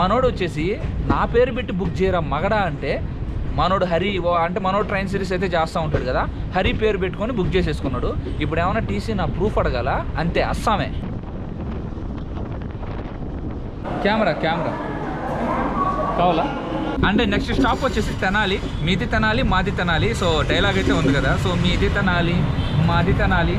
మనోడు వచ్చేసి నా పేరు పెట్టి బుక్ చేయరా మగడా అంటే మనోడు హరి ఓ అంటే మనోడు ట్రైన్ సిరీస్ అయితే చేస్తూ ఉంటాడు కదా హరి పేరు పెట్టుకొని బుక్ చేసేసుకున్నాడు ఇప్పుడు ఏమైనా టీసీ నా ప్రూఫ్ అడగాల అంతే అస్సామే కెమెరా కెమెరా కావాలా అంటే నెక్స్ట్ స్టాప్ వచ్చేసి తెనాలి మీది తెనాలి మాది తెనాలి సో డైలాగ్ అయితే ఉంది కదా సో మీది తెనాలి మాది Tenali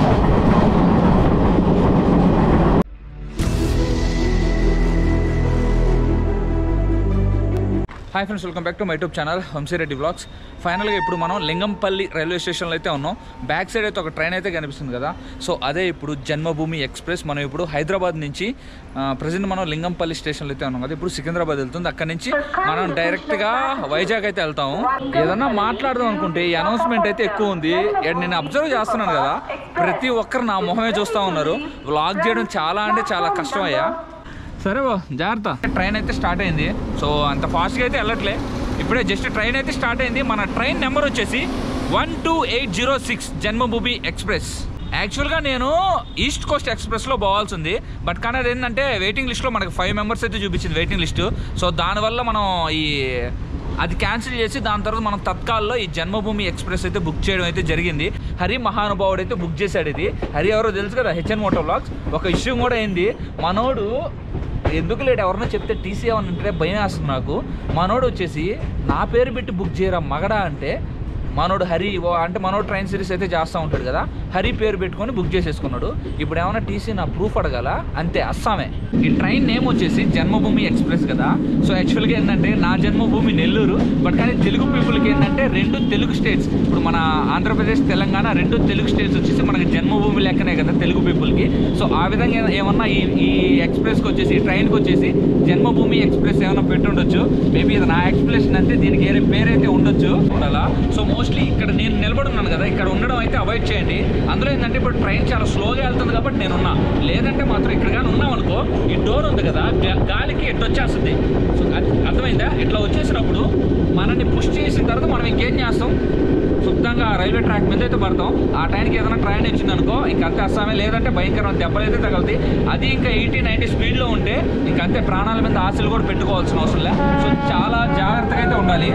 hi friends welcome back to my YouTube channel Hamsireddy vlogs ఫైనల్గా ఇప్పుడు మనం లింగంపల్లి రైల్వే స్టేషన్లో అయితే ఉన్నాం బ్యాక్ సైడ్ అయితే ఒక ట్రైన్ అయితే కనిపిస్తుంది కదా సో అదే ఇప్పుడు జన్మభూమి ఎక్స్ప్రెస్ మనం ఇప్పుడు హైదరాబాద్ నుంచి ప్రజెంట్ మనం లింగంపల్లి స్టేషన్లో అయితే ఉన్నాం కదా ఇప్పుడు సికింద్రాబాద్ వెళ్తుంది అక్కడ నుంచి మనం డైరెక్ట్గా వైజాగ్ అయితే వెళ్తాము ఏదన్నా మాట్లాడదాం అనుకుంటే ఈ అనౌన్స్మెంట్ అయితే ఎక్కువ ఉంది అండ్ నేను అబ్జర్వ్ చేస్తున్నాను కదా ప్రతి ఒక్కరు నా మొహమే చూస్తూ ఉన్నారు వ్లాగ్ చేయడం చాలా అంటే చాలా కష్టం అయ్యా సరే బా జాగ్రత్త ట్రైన్ అయితే స్టార్ట్ అయింది సో అంత ఫాస్ట్గా అయితే వెళ్ళట్లే ఇప్పుడే జస్ట్ ట్రైన్ అయితే స్టార్ట్ అయింది మన ట్రైన్ నెంబర్ వచ్చేసి one two eight zero six Janmabhoomi express యాక్చువల్గా నేను ఈస్ట్ కోస్ట్ ఎక్స్ప్రెస్లో పోవాల్సింది బట్ కానీ అది ఏంటంటే వెయిటింగ్ లిస్ట్లో మనకి ఫైవ్ మెంబర్స్ అయితే చూపించింది వెయిటింగ్ లిస్ట్ సో దానివల్ల మనం ఈ అది క్యాన్సిల్ చేసి దాని తర్వాత మనం తత్కాల్లో ఈ జన్మభూమి ఎక్స్ప్రెస్ అయితే బుక్ చేయడం అయితే జరిగింది హరి మహానుభావుడు అయితే బుక్ చేశాడు ఇది హరి ఎవరో తెలుసు కదా హెచ్ఎన్ మోటో బ్లాగ్స్ ఒక ఇష్యూ కూడా అయింది మనోడు ఎందుకు లేట్ ఎవరన్నా చెప్తే టీసీ ఏమన్నా అంటే భయం వేస్తుంది నాకు మనోడు వచ్చేసి నా పేరు పెట్టి బుక్ చేయరా మగడా అంటే మనోడు హరి ఓ అంటే మనోడు ట్రైన్ సిరీస్ అయితే చేస్తూ ఉంటాడు కదా హరి పేరు పెట్టుకొని బుక్ చేసేసుకున్నాడు ఇప్పుడు ఏమైనా టీసీ నా ప్రూఫ్ అడగాల అంతే అస్సామే ఈ ట్రైన్ నేమ్ వచ్చేసి జన్మభూమి ఎక్స్ప్రెస్ కదా సో యాక్చువల్గా ఏంటంటే నా జన్మభూమి నెల్లూరు బట్ కానీ తెలుగు పీపుల్కి ఏంటంటే రెండు తెలుగు స్టేట్స్ ఇప్పుడు మన ఆంధ్రప్రదేశ్ తెలంగాణ రెండు తెలుగు స్టేట్స్ వచ్చేసి మనకి జన్మభూమి లెక్కనే కదా తెలుగు పీపుల్కి సో ఆ విధంగా ఏ- ఏమన్నా ఈ ఈ ఎక్స్ప్రెస్కి వచ్చేసి ఈ ట్రైన్కి వచ్చేసి జన్మభూమి ఎక్స్ప్రెస్ ఏమైనా పెట్టుండొచ్చు మేబీ ఇది నా ఎక్స్ప్లెనేషన్ అంటే దీనికి వేరే పేరైతే ఉండొచ్చు ఉండాలా సో మోస్ట్లీ ఇక్కడ నేను నిలబడి ఉన్నాను కదా ఇక్కడ ఉండడం అయితే అవాయిడ్ చేయండి అందులో ఏంటంటే ఇప్పుడు ట్రైన్ చాలా స్లోగా వెళ్తుంది కాబట్టి నేను ఉన్నా లేదంటే మాత్రం ఇక్కడ కానీ ఉన్నాం అనుకో ఈ డోర్ ఉంది కదా గా- గాలికి ఎట్టు వచ్చేస్తుంది సో అది అర్థమైందా ఇట్లా వచ్చేసినప్పుడు మనల్ని పుష్ చేసిన తర్వాత మనం ఇంకేం చేస్తాం శుద్ధంగా రైల్వే ట్రాక్ మీద అయితే పడతాం ఆ టైంకి ఏదైనా ట్రైన్ వచ్చింది అనుకో ఇంకంతే అస్సామే లేదంటే భయంకరమైన దెబ్బలు అయితే తగలుతాయి అది ఇంకా ఎయిటీ నైంటీ స్పీడ్లో ఉంటే ఇంకంతే ప్రాణాల మీద ఆశలు కూడా పెట్టుకోవాల్సిన అవసరం లే సో చాలా జాగ్రత్తగా అయితే ఉండాలి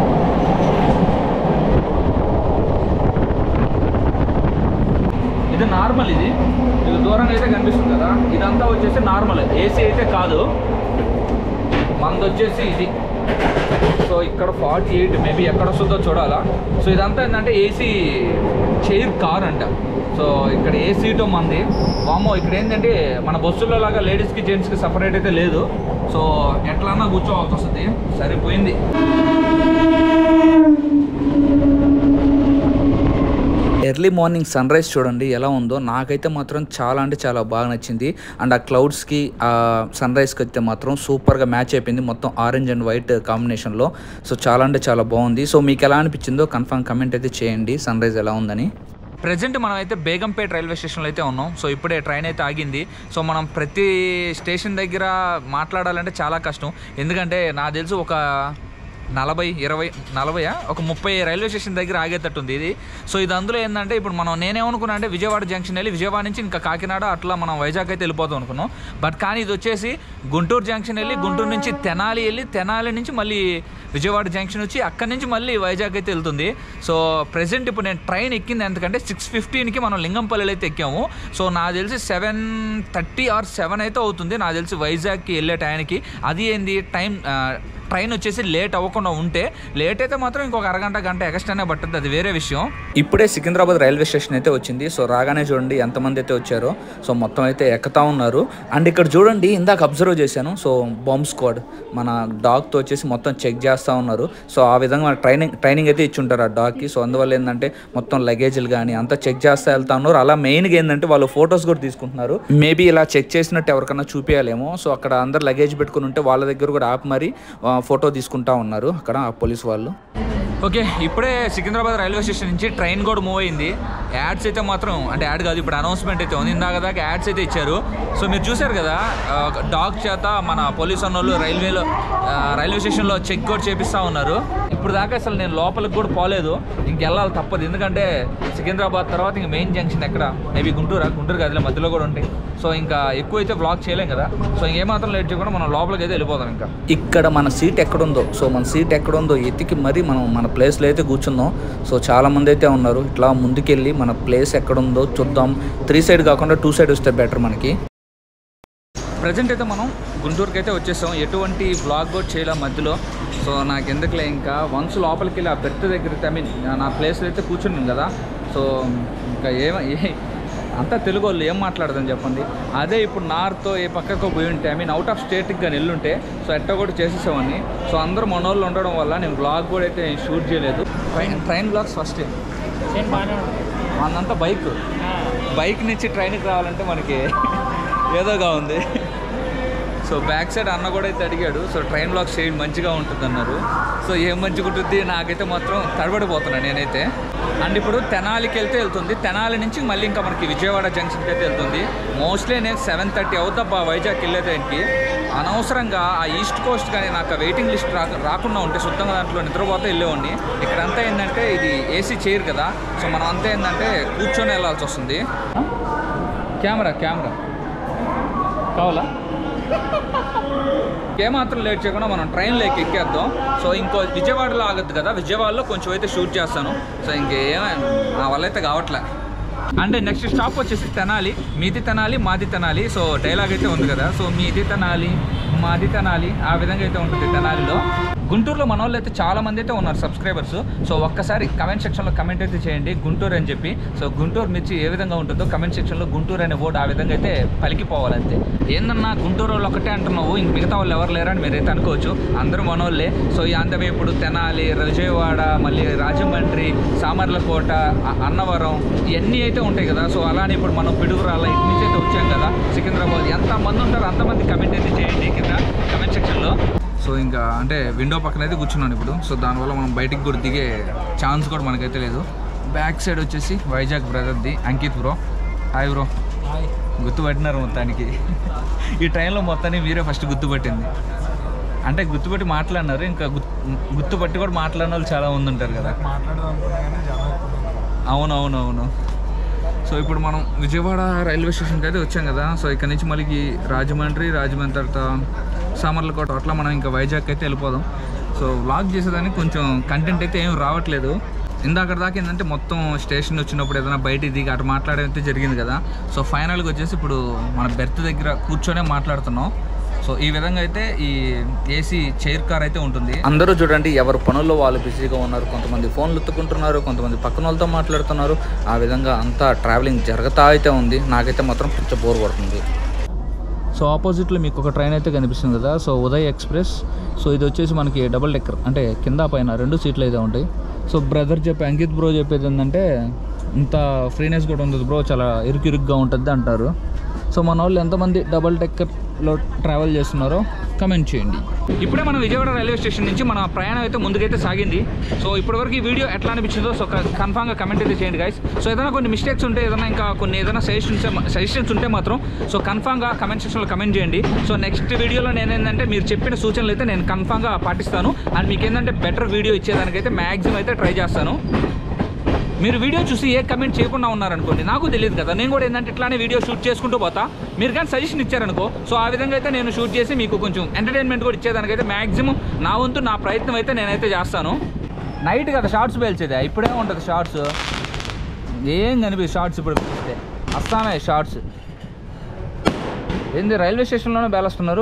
ఇది నార్మల్ ఇది ఇది దూరంగా అయితే కనిపిస్తుంది కదా ఇదంతా వచ్చేసి నార్మల్ ఏసీ అయితే కాదు మనది వచ్చేసి ఇది సో ఇక్కడ ఫార్టీ ఎయిట్ మేబీ ఎక్కడ వస్తుందో చూడాలా సో ఇదంతా ఏంటంటే ఏసీ చైర్ కార్ అంట సో ఇక్కడ ఏ సీటు మంది వామో ఇక్కడ ఏంటంటే మన బస్సుల్లో లాగా లేడీస్కి జెంట్స్కి సపరేట్ అయితే లేదు సో ఎట్లన్నా కూర్చోవాల్సి వస్తుంది సరిపోయింది ఎర్లీ మార్నింగ్ సన్ రైజ్ చూడండి ఎలా ఉందో నాకైతే మాత్రం చాలా అంటే చాలా బాగా నచ్చింది అండ్ ఆ క్లౌడ్స్కి ఆ సన్ రైజ్కి అయితే మాత్రం సూపర్గా మ్యాచ్ అయిపోయింది మొత్తం ఆరెంజ్ అండ్ వైట్ కాంబినేషన్లో సో చాలా అంటే చాలా బాగుంది సో మీకు ఎలా అనిపించిందో కన్ఫర్మ్ కమెంట్ అయితే చేయండి సన్ రైజ్ ఎలా ఉందని ప్రజెంట్ మనం అయితే బేగంపేట రైల్వే స్టేషన్లో అయితే ఉన్నాం సో ఇప్పుడే ట్రైన్ అయితే ఆగింది సో మనం ప్రతి స్టేషన్ దగ్గర మాట్లాడాలంటే చాలా కష్టం ఎందుకంటే నాకు తెలుసు ఒక నలభై ఇరవై నలభైయా ఒక ముప్పై రైల్వే స్టేషన్ దగ్గర ఆగేటట్టుంది ఇది సో ఇది అందులో ఏంటంటే ఇప్పుడు మనం నేనేమనుకున్నా అంటే విజయవాడ జంక్షన్ వెళ్ళి విజయవాడ నుంచి ఇంకా కాకినాడ అట్లా మనం వైజాగ్ అయితే వెళ్ళిపోతాం అనుకున్నాం బట్ కానీ ఇది వచ్చేసి గుంటూరు జంక్షన్ వెళ్ళి గుంటూరు నుంచి తెనాలి వెళ్ళి తెనాలి నుంచి మళ్ళీ విజయవాడ జంక్షన్ వచ్చి అక్కడి నుంచి మళ్ళీ వైజాగ్ అయితే వెళ్తుంది సో ప్రెసెంట్ ఇప్పుడు నేను ట్రైన్ ఎక్కింది ఎందుకంటే సిక్స్ ఫిఫ్టీన్కి మనం లింగంపల్లిలో అయితే ఎక్కాము సో నాకు తెలిసి సెవెన్ థర్టీ ఆర్ సెవెన్ అయితే అవుతుంది నాకు తెలిసి వైజాగ్కి వెళ్ళే టైంకి అది ఏంది టైం ఆ, ట్రైన్ వచ్చేసి లేట్ అవ్వకుండా ఉంటే లేట్ అయితే మాత్రం ఇంకొక అరగంట గంట ఎక్స్ట్రానే పట్టుద్ది అది వేరే విషయం ఇప్పుడే సికింద్రాబాద్ రైల్వే స్టేషన్ అయితే వచ్చింది సో రాగానే చూడండి ఎంతమంది అయితే వచ్చారో సో మొత్తం అయితే ఎక్కుతా ఉన్నారు అండ్ ఇక్కడ చూడండి ఇందాక అబ్జర్వ్ చేశాను సో బాంబ్ స్క్వాడ్ మన డాగ్తో వచ్చేసి మొత్తం చెక్ చేస్తూ ఉన్నారు సో ఆ విధంగా మన ట్రైనింగ్ ట్రైనింగ్ అయితే ఇచ్చుంటారు ఆ డాగ్కి సో అందువల్ల ఏంటంటే మొత్తం లగేజ్లు కానీ అంతా చెక్ చేస్తూ వెళ్తా ఉన్నారు అలా మెయిన్గా ఏంటంటే వాళ్ళు ఫొటోస్ కూడా తీసుకుంటున్నారు మేబీ ఇలా చెక్ చేసినట్టు ఎవరికైనా చూపించాలేమో సో అక్కడ అందరు లగేజ్ పెట్టుకుని ఉంటే వాళ్ళ దగ్గర కూడా ఆపి మరి ఆ, ఫోటో తీసుకుంటా ఉన్నారు అక్కడ ఆ పోలీస్ వాళ్ళు ఓకే ఇప్పుడే సికింద్రాబాద్ రైల్వే స్టేషన్ నుంచి ట్రైన్ కూడా మూవ్ అయింది యాడ్స్ అయితే మాత్రం అంటే యాడ్ కాదు ఇప్పుడు అనౌన్స్మెంట్ అయితే ఉంది ఇందాక దాకా యాడ్స్ అయితే ఇచ్చారు సో మీరు చూశారు కదా డాగ్ చేత మన పోలీస్ అన్నోళ్ళు రైల్వేలో ఆ, రైల్వే స్టేషన్లో చెక్ కూడా చేపిస్తూ ఉన్నారు ఇప్పుడు దాకా అసలు నేను లోపలికి కూడా పోలేదు ఇంకెళ్ళాలి తప్పదు ఎందుకంటే సికింద్రాబాద్ తర్వాత ఇంక మెయిన్ జంక్షన్ ఎక్కడ మేబీ గుంటూరా గుంటూరు గదిలో మధ్యలో కూడా ఉంటాయి సో ఇంకా ఎక్కువ అయితే బ్లాక్ చేయలేం కదా సో ఇంకేమాత్రం లేట్ చేయకుండా మనం లోపలికి అయితే వెళ్ళిపోదాం ఇంకా ఇక్కడ మన సీట్ ఎక్కడుందో సో మన సీట్ ఎక్కడుందో ఎతికి మరీ మనం మన ప్లేస్లో అయితే కూర్చుందాం సో చాలా మంది అయితే ఉన్నారు ఇట్లా ముందుకెళ్ళి మన ప్లేస్ ఎక్కడుందో చూద్దాం త్రీ సైడ్ కాకుండా టూ సైడ్ వస్తే బెటర్ మనకి ప్రజెంట్ అయితే మనం గుంటూరుకి అయితే వచ్చేసాం ఎటువంటి బ్లాగ్ కూడా చేయలే మధ్యలో సో నాకు ఎందుకులే ఇంకా వన్స్ లోపలికి వెళ్ళి ఆ బెర్త్ దగ్గర ఐ మీన్ నా ప్లేస్లో అయితే కూర్చున్నాం కదా సో ఇంకా ఏమ ఏ అంతా తెలుగు వాళ్ళు ఏం మాట్లాడదని చెప్పండి అదే ఇప్పుడు నార్త్ ఏ పక్కకు పోయి ఉంటే ఐ మీన్ అవుట్ ఆఫ్ స్టేట్కి కానీ వెళ్ళుంటే సో ఎట్ట కూడా చేసేసామని సో అందరూ మనోళ్ళు ఉండడం వల్ల నేను బ్లాగ్ కూడా అయితే షూట్ చేయలేదు ట్రైన్ ట్రైన్ బ్లాగ్స్ ఫస్ట్ మనంతా బైక్ బైక్ నుంచి ట్రైన్కి రావాలంటే మనకి ఏదోగా ఉంది సో బ్యాక్ సైడ్ అన్న కూడా అయితే అడిగాడు సో ట్రైన్ బ్లాక్ చేయండి మంచిగా ఉంటుంది అన్నారు సో ఏం మంచిగా ఉంటుంది నాకైతే మాత్రం తడబడిపోతున్నాను నేనైతే అండ్ ఇప్పుడు తెనాలికి వెళ్తే వెళ్తుంది తెనాలి నుంచి మళ్ళీ ఇంకా మనకి విజయవాడ జంక్షన్కి అయితే వెళ్తుంది మోస్ట్లీ నేను సెవెన్ థర్టీ అవుతా వైజాగ్ వెళ్ళే టైంకి అనవసరంగా ఆ ఈస్ట్ కోస్ట్ కానీ నాకు వెయిటింగ్ లిస్ట్ రా రాకుండా ఉంటే శుద్ధంగా దాంట్లో నిద్రపోతే వెళ్ళేవాడిని ఇక్కడ అంతా ఏంటంటే ఇది ఏసీ చైర్ కదా సో మనం అంతా ఏంటంటే కూర్చొని వెళ్ళాల్సి వస్తుంది కెమెరా కెమెరా కావాలా ఏమాత్రం లేట్ చేయకుండా మనం ట్రైన్లోకి ఎక్కేద్దాం సో ఇంకో విజయవాడలో ఆగద్దు కదా విజయవాడలో కొంచెం అయితే షూట్ చేస్తాను సో ఇంకేమే నా వల్ల అయితే కావట్లే అంటే నెక్స్ట్ స్టాప్ వచ్చేసి తెనాలి మీది తెనాలి మాది తెనాలి సో డైలాగ్ అయితే ఉంది కదా సో మీది తెనాలి మాది తెనాలి ఆ విధంగా అయితే ఉంటుంది తెనాలిలో గుంటూరులో మన వాళ్ళు అయితే చాలా మంది అయితే ఉన్నారు సబ్స్క్రైబర్స్ సో ఒక్కసారి కమెంట్ సెక్షన్లో కమెంట్ అయితే చేయండి గుంటూరు అని చెప్పి సో గుంటూరు మిర్చి ఏ విధంగా ఉంటుందో కమెంట్ సెక్షన్లో గుంటూరు అనే వర్డ్ ఆ విధంగా అయితే పలికిపోవాలంతే ఏందన్నా గుంటూరు వాళ్ళు ఒకటే అంటున్నావు ఇంక మిగతా వాళ్ళు ఎవరు లేరని మీరైతే అనుకోవచ్చు అందరూ మనోళ్ళే సో ఈ అందమే ఇప్పుడు తెనాలి విజయవాడ మళ్ళీ రాజమండ్రి సామర్లకోట అ- అన్నవరం ఇవన్నీ అయితే ఉంటాయి కదా సో అలానే ఇప్పుడు మనం పిడుగురాల ఇటు నుంచి అయితే వచ్చాం కదా సికింద్రాబాద్ ఎంత మంది ఉంటారు అంతమంది కమెంట్ అయితే చేయండి కింద కమెంట్ సెక్షన్లో సో ఇంకా అంటే విండో పక్కన అయితే కూర్చున్నాను ఇప్పుడు సో దానివల్ల మనం బయటికి కూడా దిగే ఛాన్స్ కూడా మనకైతే లేదు బ్యాక్ సైడ్ వచ్చేసి వైజాగ్ బ్రదర్ది అంకిత్ బ్రో హాయ్ బ్రో గుర్తుపట్టినారు మొత్తానికి ఈ ట్రైన్లో మొత్తాన్ని మీరే ఫస్ట్ గుర్తుపట్టింది అంటే గుర్తుపట్టి మాట్లాడినారు ఇంకా గుర్తు గుర్తుపట్టి కూడా మాట్లాడిన వాళ్ళు చాలా మంది ఉంటారు కదా అవునవునవును సో ఇప్పుడు మనం విజయవాడ రైల్వే స్టేషన్కి అయితే వచ్చాం కదా సో ఇక్కడ నుంచి మళ్ళీ రాజమండ్రి రాజమండ్రి తర్వాత సామర్లకోట అట్లా మనం ఇంకా వైజాగ్ అయితే వెళ్ళిపోదాం సో వ్లాగ్ చేసేదానికి కొంచెం కంటెంట్ అయితే ఏం రావట్లేదు ఇందాక దాకా ఏంటంటే మొత్తం స్టేషన్ వచ్చినప్పుడు ఏదైనా బయట దిగి అటు మాట్లాడడం అయితే జరిగింది కదా సో ఫైనల్గా వచ్చేసి ఇప్పుడు మన బెర్త్ దగ్గర కూర్చొనే మాట్లాడుతున్నాం సో ఈ విధంగా అయితే ఈ ఏసీ చైర్ కార్ అయితే ఉంటుంది అందరూ చూడండి ఎవరు పనుల్లో వాళ్ళు బిజీగా ఉన్నారు కొంతమంది ఫోన్లు ఎత్తుకుంటున్నారు కొంతమంది పక్కన వాళ్ళతో మాట్లాడుతున్నారు ఆ విధంగా అంతా ట్రావెలింగ్ జరుగుతా అయితే ఉంది నాకైతే మాత్రం పిచ్చ బోర్ కొడుతుంది సో ఆపోజిట్లో మీకు ఒక ట్రైన్ అయితే కనిపిస్తుంది కదా సో ఉదయ్ ఎక్స్ప్రెస్ సో ఇది వచ్చేసి మనకి డబుల్ డెక్కర్ అంటే కింద పైన రెండు సీట్లు అయితే ఉంటాయి సో బ్రదర్ చెప్పే అంకిత్ బ్రో చెప్పేది ఏంటంటే ఇంత ఫ్రీనెస్ కూడా ఉండదు బ్రో చాలా ఇరుకు ఇరుగ్గా ఉంటుంది అంటారు సో మన వాళ్ళు ఎంతమంది డబుల్ డెక్కర్లో ట్రావెల్ చేస్తున్నారో కమెంట్ చేయండి ఇప్పుడే మనం విజయవాడ రైల్వే స్టేషన్ నుంచి మన ప్రయాణం అయితే ముందుకైతే సాగింది సో ఇప్పటివరకు ఈ వీడియో ఎట్లా అనిపించిందో సో కన్ఫామ్గా కమెంట్ అయితే చేయండి గైస్ సో ఏదైనా కొన్ని మిస్టేక్స్ ఉంటే ఏదైనా ఇంకా కొన్ని ఏదైనా సజెషన్స్ సజెషన్స్ ఉంటే మాత్రం సో కన్ఫామ్గా కమెంట్ సెక్షన్లో కమెంట్ చేయండి సో నెక్స్ట్ వీడియోలో నేను ఏంటంటే మీరు చెప్పిన సూచనలు అయితే నేను కన్ఫామ్గా పాటిస్తాను అండ్ మీకు ఏంటంటే బెటర్ వీడియో ఇచ్చేదానికైతే మ్యాక్సిమం అయితే ట్రై చేస్తాను మీరు వీడియో చూసి ఏ కమెంట్ చేయకుండా ఉన్నారనుకోండి నాకు తెలియదు కదా నేను కూడా ఏంటంటే ఇట్లానే వీడియో షూట్ చేసుకుంటూ పోతా మీరు కానీ సజెషన్ ఇచ్చారనుకో సో ఆ విధంగా అయితే నేను షూట్ చేసి మీకు కొంచెం ఎంటర్టైన్మెంట్ కూడా ఇచ్చేదానికైతే మ్యాక్సిమం నా వంతు నా ప్రయత్నం అయితే నేనైతే చేస్తాను నైట్ కదా షార్ట్స్ పేల్చేదే ఇప్పుడే ఉంటుంది షార్ట్స్ ఏం కనిపిస్తుంది షార్ట్స్ ఇప్పుడు పిలిస్తే వస్తానే షార్ట్స్ ఏంది రైల్వే స్టేషన్లోనే బేలస్తున్నారు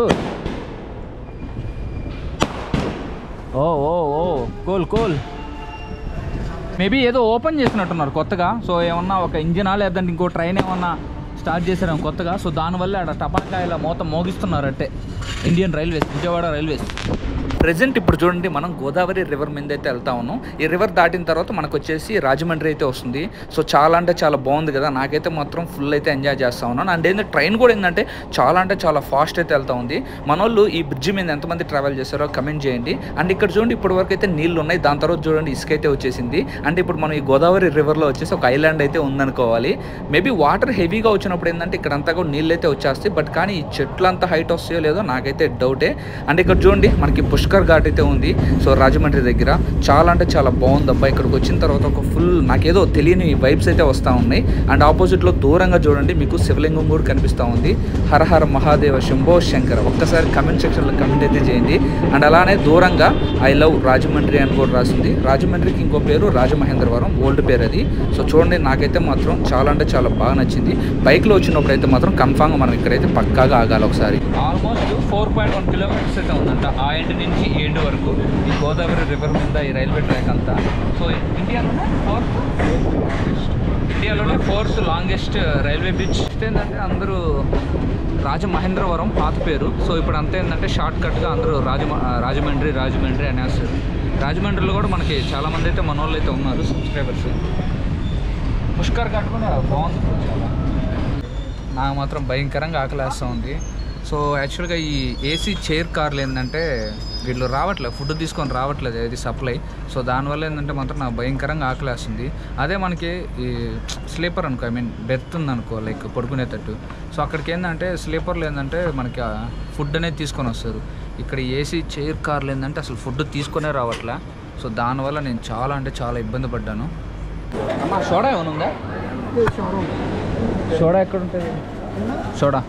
ఓ ఓ ఓ కోల్ కోల్ మేబీ ఏదో ఓపెన్ చేసినట్టున్నారు కొత్తగా సో ఏమన్నా ఒక ఇంజినా లేదంటే ఇంకో ట్రైన్ ఏమన్నా స్టార్ట్ చేశారేమో కొత్తగా సో దానివల్ల ఆడ టపాకాయల మూత మోగిస్తున్నారు అంటే Indian railways Vijayawada railways present ఇప్పుడు చూడండి మనం గోదావరి రివర్ మీద అయితే వెళ్తా ఉన్నాం ఈ రివర్ దాటిన తర్వాత మనకు వచ్చేసి రాజమండ్రి అయితే వస్తుంది సో చాలా అంటే చాలా బాగుంది కదా నాకైతే మాత్రం ఫుల్ అయితే ఎంజాయ్ చేస్తా ఉన్నాను అండ్ ఏంటంటే ట్రైన్ కూడా ఏంటంటే చాలా అంటే చాలా ఫాస్ట్ అయితే వెళ్తా ఉంది మన వాళ్ళు ఈ బ్రిడ్జ్ మీద ఎంతమంది ట్రావెల్ చేస్తారో కమెంట్ చేయండి అండ్ ఇక్కడ చూడండి ఇప్పటి వరకు అయితే నీళ్ళు ఉన్నాయి దాని తర్వాత చూడండి ఇసుక అయితే వచ్చేసింది అంటే ఇప్పుడు మనం ఈ గోదావరి రివర్లో వచ్చేసి ఒక ఐలాండ్ అయితే ఉందనుకోవాలి మేబీ వాటర్ హెవీగా వచ్చినప్పుడు ఏంటంటే ఇక్కడ అంతా కూడా నీళ్ళు అయితే వచ్చేస్తాయి బట్ కానీ ఈ చెట్లు అంత హైట్ వస్తాయో లేదో నాకైతే డౌటే అండ్ ఇక్కడ చూడండి మనకి పుష్కర పుష్కర్ ఘాట్ అయితే ఉంది సో రాజమండ్రి దగ్గర చాలా అంటే చాలా బాగుంది అబ్బా ఇక్కడికి వచ్చిన తర్వాత ఒక ఫుల్ నాకేదో తెలియని వైబ్స్ అయితే వస్తూ ఉన్నాయి అండ్ ఆపోజిట్లో దూరంగా చూడండి మీకు శివలింగం కూడా కనిపిస్తూ ఉంది హర హర మహాదేవ శంభో శంకర ఒక్కసారి కమెంట్ సెక్షన్లో కమెంట్ అయితే చేయండి అండ్ అలానే దూరంగా ఐ లవ్ రాజమండ్రి అని కూడా రాసింది రాజమండ్రికి ఇంకో పేరు రాజమహేంద్రవరం ఓల్డ్ పేరు అది సో చూడండి నాకైతే మాత్రం చాలా అంటే చాలా బాగా నచ్చింది బైక్లో వచ్చినప్పుడు అయితే మాత్రం కన్ఫామ్గా మనం ఇక్కడైతే పక్కాగా ఆగాలి ఒకసారి almost four point one kilometres అయితే ఉందంట ఆ ఎండ్ నుంచి ఈ ఎండ్ వరకు ఈ గోదావరి రివర్ మీద ఈ రైల్వే ట్రాక్ అంతా సో ఇండియాలోనే ఫోర్త్ ఇండియాలోనే ఫోర్త్ లాంగెస్ట్ రైల్వే బ్రిడ్జ్ ఏంటంటే అందరూ రాజమహేంద్రవరం పాత పేరు సో ఇప్పుడు అంతా ఏంటంటే షార్ట్ కట్గా అందరూ రాజ రాజమండ్రి రాజమండ్రి అనేస్తారు రాజమండ్రిలో కూడా మనకి చాలామంది అయితే మన వాళ్ళు అయితే ఉన్నారు సబ్స్క్రైబర్స్ పుష్కర్ ఘాట్ కూడా బాగుంది చాలా నాకు మాత్రం భయంకరంగా ఆకలేస్తూ ఉంది సో యాక్చువల్గా ఈ ఏసీ చైర్ కార్లు ఏంటంటే వీళ్ళు రావట్లేదు ఫుడ్ తీసుకొని రావట్లేదు ఇది సప్లై సో దానివల్ల ఏంటంటే మాత్రం నాకు భయంకరంగా ఆకలేస్తుంది అదే మనకి ఈ స్లీపర్ అనుకో ఐ మీన్ బెర్త్ ఉంది అనుకో లైక్ పడుకునేటట్టు సో అక్కడికి ఏంటంటే స్లీపర్లు ఏంటంటే మనకి ఫుడ్ అనేది తీసుకొని వస్తారు ఇక్కడ ఏసీ చైర్ కార్లు ఏంటంటే అసలు ఫుడ్ తీసుకొనే రావట్లే సో దానివల్ల నేను చాలా అంటే చాలా ఇబ్బంది పడ్డాను అమ్మా సోడా ఏమైనా ఉందా సోడా ఎక్కడ ఉంటుంది సోడా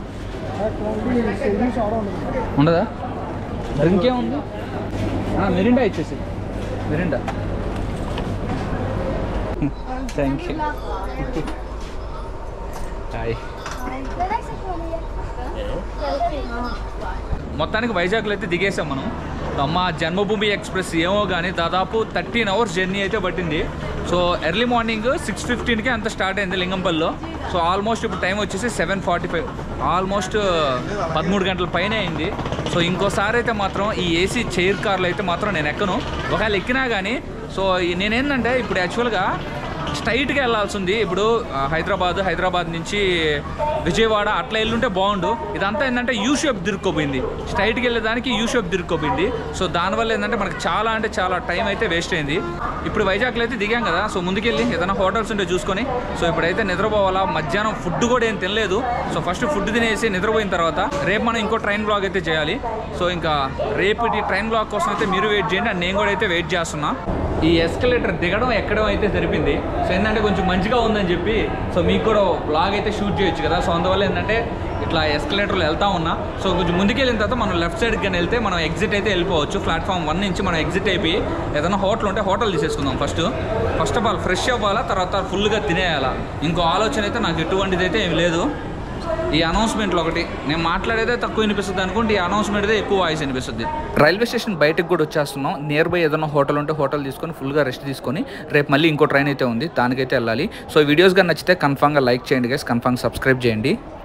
ఉండదా డ్రింక్ ఏముంది మిరిండా ఇచ్చేసి మిరిండా థ్యాంక్ యూ హాయ్ మొత్తానికి వైజాగ్లో అయితే దిగేసాం మనం అమ్మ జన్మభూమి ఎక్స్ప్రెస్ ఏమో కానీ దాదాపు థర్టీన్ అవర్స్ జర్నీ అయితే పట్టింది సో ఎర్లీ మార్నింగ్ సిక్స్ ఫిఫ్టీన్కి అంత స్టార్ట్ అయింది లింగంపల్లిలో సో ఆల్మోస్ట్ ఇప్పుడు టైం వచ్చేసి సెవెన్ ఫార్టీ ఫైవ్ ఆల్మోస్ట్ పదమూడు గంటల పైన అయింది సో ఇంకోసారి అయితే మాత్రం ఈ ఏసీ చైర్ కార్లు అయితే మాత్రం నేను ఎక్కను ఒకవేళ ఎక్కినా కానీ సో ఈ- నేనేంటంటే ఇప్పుడు యాక్చువల్గా స్ట్రైట్గా వెళ్ళాల్సింది ఇప్పుడు ఆ, హైదరాబాద్ హైదరాబాద్ నుంచి విజయవాడ అట్లా వెళ్ళుంటే బాగుండు ఇదంతా ఏంటంటే యూ షేప్ దిరుక్కోపోయింది స్ట్రైట్కి వెళ్ళేదానికి యూ షేప్ దిరుక్కోపోయింది సో దానివల్ల ఏంటంటే మనకి చాలా అంటే చాలా టైం అయితే వేస్ట్ అయింది ఇప్పుడు వైజాగ్లో అయితే దిగాం కదా సో ముందుకెళ్ళి ఏదైనా హోటల్స్ ఉంటే చూసుకొని సో ఇప్పుడైతే నిద్రపోవాలా మధ్యాహ్నం ఫుడ్ కూడా ఏం తినలేదు సో ఫస్ట్ ఫుడ్ తినేసి నిద్రపోయిన తర్వాత రేపు మనం ఇంకో ట్రైన్ బ్లాగ్ అయితే చేయాలి సో ఇంకా రేపటి ట్రైన్ బ్లాగ్ కోసం అయితే మీరు వెయిట్ చేయండి అండ్ నేను కూడా అయితే వెయిట్ చేస్తున్నా ఈ ఎస్కలేటర్ దిగడం ఎక్కడం అయితే జరిపింది సో ఏంటంటే కొంచెం మంచిగా ఉందని చెప్పి సో మీకు కూడా బ్లాగ్ అయితే షూట్ చేయొచ్చు కదా సో అందువల్ల ఏంటంటే ఇట్లా ఎస్కలేటర్లో వెళ్తా ఉన్నా సో కొంచెం ముందుకెళ్ళిన తర్వాత మనం లెఫ్ట్ సైడ్కి కానీ వెళ్తే మనం ఎగ్జిట్ అయితే వెళ్ళిపోవచ్చు ప్లాట్ఫామ్ వన్ నుంచి మనం ఎగ్జిట్ అయిపోయి ఏదైనా హోటల్ ఉంటే హోటల్ తీసేసుకుందాం first first of all fresh అవ్వాలా తర్వాత ఫుల్గా తినేయాలా ఇంకో ఆలోచన అయితే నాకు ఎటువంటిది అయితే ఏమి లేదు ఈ అనౌన్స్మెంట్లో ఒకటి నేను మాట్లాడేదే తక్కువ వినిపిస్తుంది అనుకుంటే ఈ అనౌన్స్మెంట్ ఎక్కువ వాయిస్ వినిపిస్తుంది రైల్వే స్టేషన్ బయటకు కూడా వచ్చేస్తున్నాం నియర్ బై ఏదైనా హోటల్ ఉంటే హోటల్ తీసుకొని ఫుల్గా రెస్ట్ తీసుకొని రేపు మళ్ళీ ఇంకో ట్రైన్ అయితే ఉంది దానికైతే వెళ్ళాలి సో వీడియోస్ కానీ నచ్చితే కన్ఫామ్గా లైక్ చేయండి గైస్ కన్ఫామ్ సబ్స్క్రైబ్ చేయండి